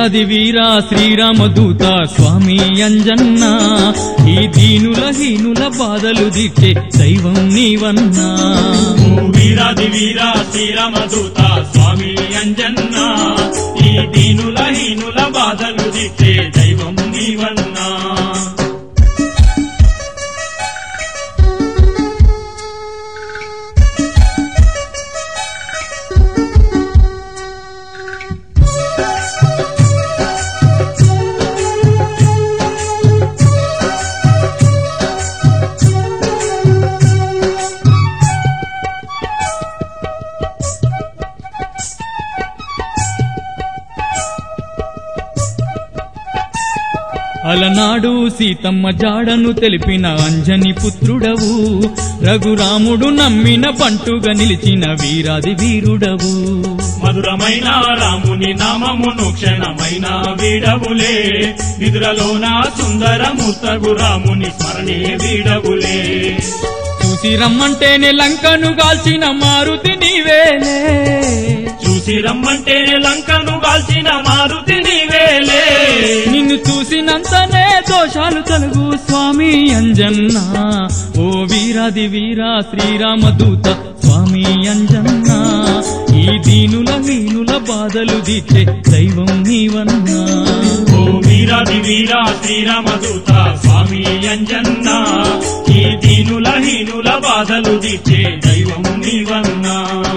వీరాది వీరా శ్రీరామదూత స్వామి అంజన్న ఈ దీనుల హీనుల బాధలు దిట్టే దైవం నీవన్నా ఓ వీరాది వీరా శ్రీరామదూత స్వామి అంజన్న ఈ దీనుల హీనుల బాధలు దిట్టే దైవం నీవన్నా అలనాడు సీతమ్మ జాడను తెలిపిన అంజని పుత్రుడవు రఘురాముడు నమ్మిన బంటుగా నిలిచిన వీరాది వీరుడవు మధురమైన రాముని నామమును క్షణమైన వీడవులే నిద్రలోన సుందరమూర్తగు రాముని స్మరణే వీడవులే చూసి రమ్మంటేనే లంకను గాల్చిన మారుతి నీవేలే చూసి రమ్మంటే లంకను కాల్చిన మారుతి నీవేలే నిన్ను చూసినంతనే దోషాలు తొలగు స్వామి అంజన్న ఓ వీరాది వీరా శ్రీరామదూత స్వామి అంజన్న ఈ దీనుల హీనుల బాధలు దిచ్చే దైవం నీవన్నా ఓ వీరాది వీరా శ్రీరామదూత స్వామి అంజన్న ఈ దీనుల హీనుల బాధలు దిచ్చే దైవం నీవన్నా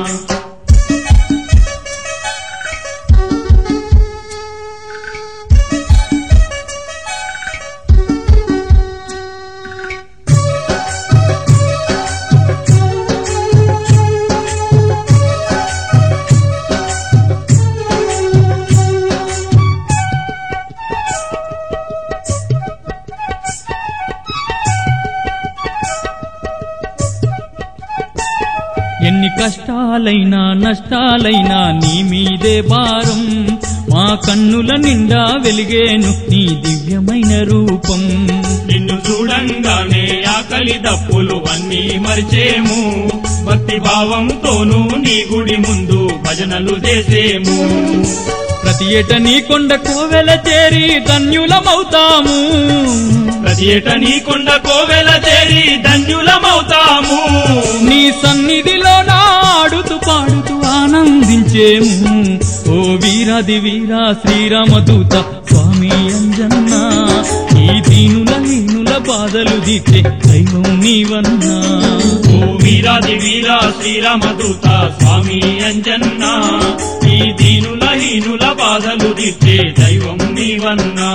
ఎన్ని కష్టాలైనా నష్టాలైనా నీ మీదే భారం మా కన్నుల నిండా వెలిగేను నీ దివ్యమైన రూపం నిన్ను చూడంగానే ఆకలి దప్పులు అన్నీ మరిచేము భక్తి భావంతోనూ నీ గుడి ముందు భజనలు చేసేము ప్రతి ఏట నీ కొండ కోవెల చేరి ధన్యులమవుతాము ప్రతి ఏట నీ కొండ కోవెల చేరి ధన్యులమవుతాము నీ సన్నిధిలో నాడుతూ పాడుతూ ఆనందించేము ఓ వీరాది వీరా శ్రీరామదూత స్వామి అంజన్న ఈ దీనుల హీనుల బాధలు దిచ్చే దైవం నీవన్నా ఓ వీరాది వీరా శ్రీరామదూత స్వామి అంజన్న ఈ దీనుల హీనుల బాధలు దిచ్చే దైవం నీవన్నా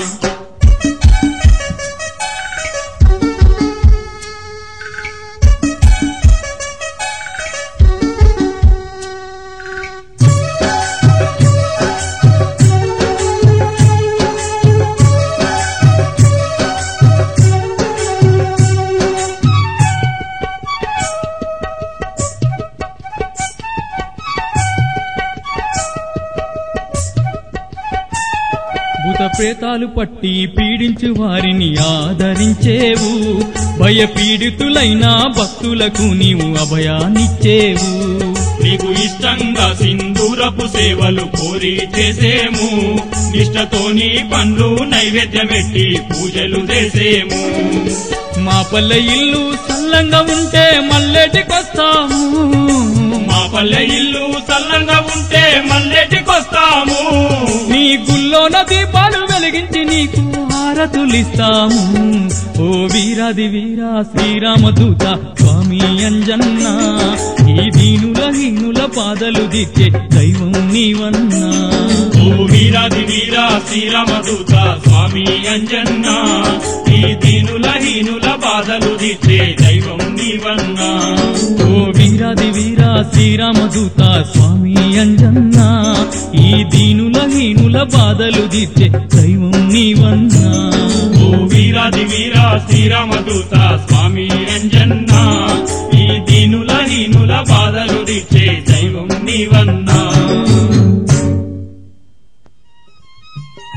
భూత ప్రేతాలు పట్టి పీడించు వారిని ఆదరించేవు భయపీడితులైన భక్తులకు నీవు అభయాన్నిచ్చేవు నీకు ఇష్టంగా సింధూరపు సేవలు కోరి చేసేము నిష్టతోని పండ్లు నైవేద్యమెట్టి పూజలు చేసేము మా పల్లె ఇల్లు సల్లంగా ఉంటే మల్లెటికొస్తాము మా పల్లె ఇల్లు చల్లంగా ఉంటే మల్లెటికొస్తాము నీ గుల్లోన దీపాలు వెలిగించి నీకు హారతులిస్తాము ఓ వీరాది వీరా శ్రీరామదూత స్వామి అంజన్న ఈ దీనుల హీనుల పాదలు దిచ్చే దైవం నీవన్నా ఓ వీరాది వీరా శ్రీరామదూత స్వామి అంజన్న ఈ దీనుల హీనుల బాధలు దిచ్చే దైవం నీవన్నా ఓ వీరాది వీరా శ్రీరామదూత స్వామి అంజన్న ఈ దీనుల హీనుల బాధలు దిచ్చే దైవం నీవన్నా ఓ వీరాది వీరా శ్రీరామదూత స్వామి అంజన్న ఈ దీనుల హీనుల బాధలు దిచ్చే దైవం నీవన్నా